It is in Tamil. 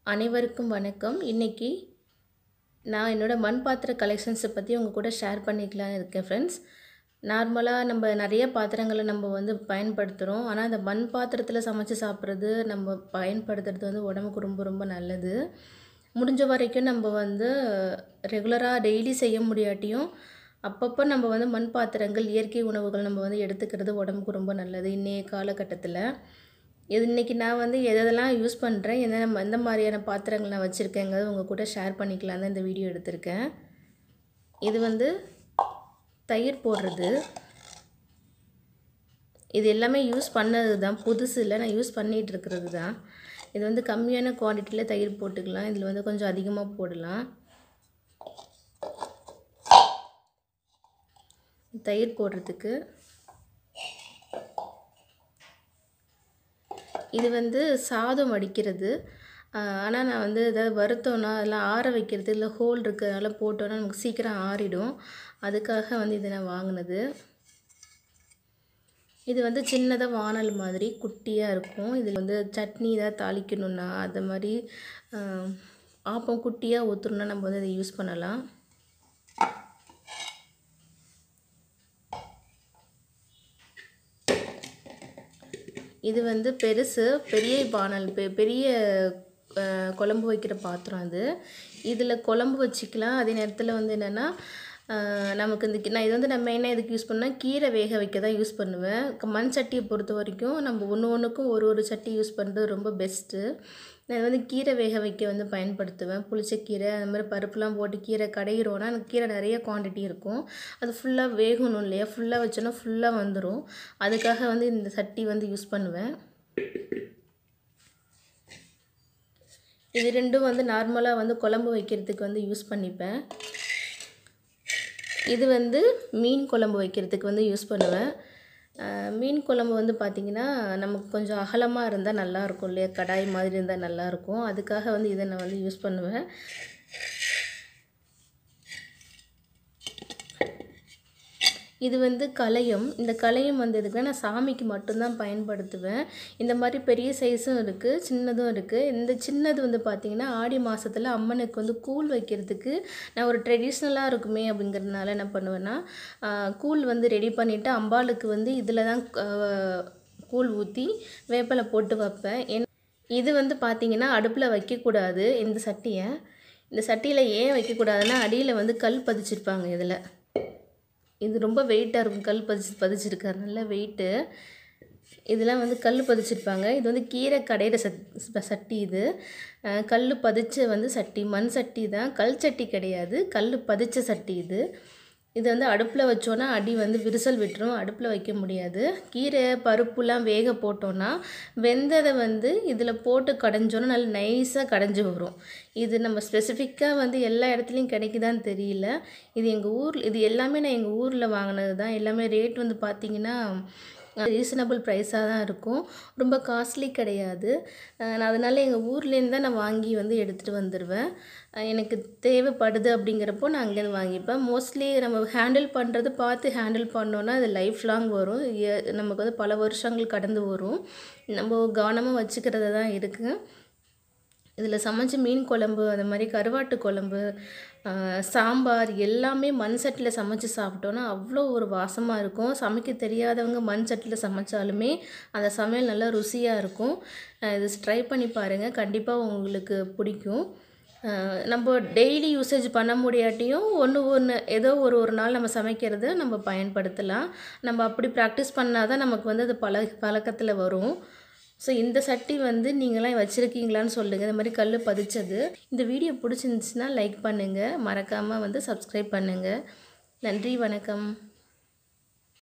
அனைவருக்கும் வணக்கம் இன்றைக்கி நான் என்னோடய மண் பாத்திர கலெக்ஷன்ஸை பற்றி உங்கள் கூட ஷேர் பண்ணிக்கலாம்னு இருக்கேன் ஃப்ரெண்ட்ஸ் நார்மலாக நம்ம நிறைய பாத்திரங்களை நம்ம வந்து பயன்படுத்துகிறோம் ஆனால் அந்த மண் பாத்திரத்தில் சமைச்சு சாப்பிட்றது நம்ம பயன்படுத்துறது வந்து உடம்புக்கு ரொம்ப ரொம்ப நல்லது முடிஞ்ச வரைக்கும் நம்ம வந்து ரெகுலராக டெய்லி செய்ய முடியாட்டியும் அப்பப்போ நம்ம வந்து மண் பாத்திரங்கள் இயற்கை உணவுகள் நம்ம வந்து எடுத்துக்கிறது உடம்புக்கு ரொம்ப நல்லது இன்றைய காலகட்டத்தில் இது இன்றைக்கி நான் வந்து எதெல்லாம் யூஸ் பண்ணுறேன் எந்த எந்த மாதிரியான பாத்திரங்கள் நான் வச்சுருக்கேங்கிறது உங்கள் கூட ஷேர் பண்ணிக்கலாம் தான் இந்த வீடியோ எடுத்திருக்கேன் இது வந்து தயிர் போடுறது இது எல்லாமே யூஸ் பண்ணது தான் புதுசு இல்லை நான் யூஸ் பண்ணிகிட்டு இருக்கிறது தான் இது வந்து கம்மியான குவான்டிட்டியில் தயிர் போட்டுக்கலாம் இதில் வந்து கொஞ்சம் அதிகமாக போடலாம் தயிர் போடுறதுக்கு இது வந்து சாதம் வடிக்கிறது ஆனால் நான் வந்து எதாவது வருத்தோன்னா அதெல்லாம் ஆற வைக்கிறது இல்லை ஹோல் இருக்கிறதுனால போட்டோன்னா நமக்கு சீக்கிரம் ஆறிடும் அதுக்காக வந்து இதை நான் வாங்கினது இது வந்து சின்னதாக வானல் மாதிரி குட்டியாக இருக்கும் இதில் வந்து சட்னி ஏதாவது தாளிக்கணுன்னா அது மாதிரி ஆப்பம் குட்டியாக ஊற்றணுன்னா நம்ம வந்து இதை யூஸ் பண்ணலாம் இது வந்து பெருசு பெரிய பானல் பெ பெரிய குழம்பு வைக்கிற பாத்திரம் அது இதில் குழம்பு வச்சுக்கலாம் அதே நேரத்தில் வந்து என்னென்னா நமக்கு இந்த நான் இது வந்து நான் மெயினாக எதுக்கு யூஸ் பண்ணால் கீரை வேக வைக்க தான் யூஸ் பண்ணுவேன் மண் சட்டியை பொறுத்த வரைக்கும் நம்ம ஒன்று ஒன்றுக்கும் ஒரு ஒரு சட்டி யூஸ் பண்ணுறது ரொம்ப பெஸ்ட்டு நான் வந்து கீரை வேக வைக்க வந்து பயன்படுத்துவேன் புளிச்சக்கீரை அந்த மாதிரி பருப்புலாம் போட்டு கீரை கடையிறோன்னா எனக்கு கீரை நிறைய குவான்டிட்டி இருக்கும் அது ஃபுல்லாக வேகணும் இல்லையா ஃபுல்லாக வச்சோன்னா ஃபுல்லாக வந்துடும் அதுக்காக வந்து இந்த சட்டி வந்து யூஸ் பண்ணுவேன் இது ரெண்டும் வந்து நார்மலாக வந்து குழம்பு வைக்கிறதுக்கு வந்து யூஸ் பண்ணிப்பேன் இது வந்து மீன் குழம்பு வைக்கிறதுக்கு வந்து யூஸ் பண்ணுவேன் மீன் குழம்பு வந்து பார்த்திங்கன்னா நமக்கு கொஞ்சம் அகலமாக இருந்தால் நல்லாயிருக்கும் இல்லையா கடாய் மாதிரி இருந்தால் நல்லாயிருக்கும் அதுக்காக வந்து இதை நான் வந்து யூஸ் பண்ணுவேன் இது வந்து கலையம் இந்த கலையம் வந்து எதுக்குன்னா நான் சாமிக்கு மட்டும்தான் பயன்படுத்துவேன் இந்த மாதிரி பெரிய சைஸும் இருக்குது சின்னதும் இருக்குது இந்த சின்னது வந்து பார்த்திங்கன்னா ஆடி மாதத்தில் அம்மனுக்கு வந்து கூழ் வைக்கிறதுக்கு நான் ஒரு ட்ரெடிஷ்னலாக இருக்குமே அப்படிங்கிறதுனால என்ன பண்ணுவேன்னா கூழ் வந்து ரெடி பண்ணிவிட்டு அம்பாளுக்கு வந்து இதில் தான் கூழ் ஊற்றி வேப்பிலை போட்டு வைப்பேன் என் இது வந்து பார்த்திங்கன்னா அடுப்பில் வைக்கக்கூடாது இந்த சட்டியை இந்த சட்டியில் ஏன் வைக்கக்கூடாதுன்னா அடியில் வந்து கல் பதிச்சிருப்பாங்க இதில் இது ரொம்ப வெயிட்டாக இருக்கும் கல் பதிச்சு பதிச்சிருக்காரு நல்ல வெயிட்டு இதெல்லாம் வந்து கல் பதிச்சிருப்பாங்க இது வந்து கீரை கடையிற சட் சட்டி இது கல் பதிச்ச வந்து சட்டி மண் சட்டி தான் கல் சட்டி கிடையாது கல் பதிச்ச சட்டி இது இது வந்து அடுப்பில் வச்சோன்னா அடி வந்து விரிசல் விட்டுரும் அடுப்பில் வைக்க முடியாது கீரை பருப்புலாம் வேக போட்டோன்னா வெந்ததை வந்து இதில் போட்டு கடைஞ்சோன்னா நல்லா நைஸாக கடைஞ்சி வரும் இது நம்ம ஸ்பெசிஃபிக்காக வந்து எல்லா இடத்துலையும் கிடைக்குதான்னு தெரியல இது எங்கள் ஊர் இது எல்லாமே நான் எங்கள் ஊரில் வாங்கினது தான் எல்லாமே ரேட் வந்து பார்த்திங்கன்னா ரீசனபிள் ப்ரைஸாக தான் இருக்கும் ரொம்ப காஸ்ட்லி கிடையாது நான் அதனால் எங்கள் ஊர்லேருந்து தான் நான் வாங்கி வந்து எடுத்துகிட்டு வந்துடுவேன் எனக்கு தேவைப்படுது அப்படிங்கிறப்போ நான் அங்கேருந்து வாங்கிப்பேன் மோஸ்ட்லி நம்ம ஹேண்டில் பண்ணுறது பார்த்து ஹேண்டில் பண்ணோன்னா அது லைஃப் லாங் வரும் நமக்கு வந்து பல வருஷங்கள் கடந்து வரும் நம்ம கவனமாக வச்சுக்கிறது தான் இருக்குது இதில் சமைச்ச மீன் குழம்பு அந்த மாதிரி கருவாட்டு குழம்பு சாம்பார் எல்லாமே மண் சட்டியில் சமைச்சு சாப்பிட்டோன்னா அவ்வளோ ஒரு வாசமாக இருக்கும் சமைக்க தெரியாதவங்க மண் சட்டியில் சமைச்சாலுமே அந்த சமையல் நல்லா ருசியாக இருக்கும் இது ட்ரை பண்ணி பாருங்கள் கண்டிப்பாக உங்களுக்கு பிடிக்கும் நம்ம டெய்லி யூசேஜ் பண்ண முடியாட்டியும் ஒன்று ஒன்று ஏதோ ஒரு ஒரு நாள் நம்ம சமைக்கிறது நம்ம பயன்படுத்தலாம் நம்ம அப்படி ப்ராக்டிஸ் பண்ணால் தான் நமக்கு வந்து அது பழ பழக்கத்தில் வரும் ஸோ இந்த சட்டி வந்து நீங்களாம் வச்சுருக்கீங்களான்னு சொல்லுங்கள் இந்த மாதிரி கல் பதிச்சது இந்த வீடியோ பிடிச்சிருந்துச்சின்னா லைக் பண்ணுங்கள் மறக்காமல் வந்து சப்ஸ்கிரைப் பண்ணுங்கள் நன்றி வணக்கம்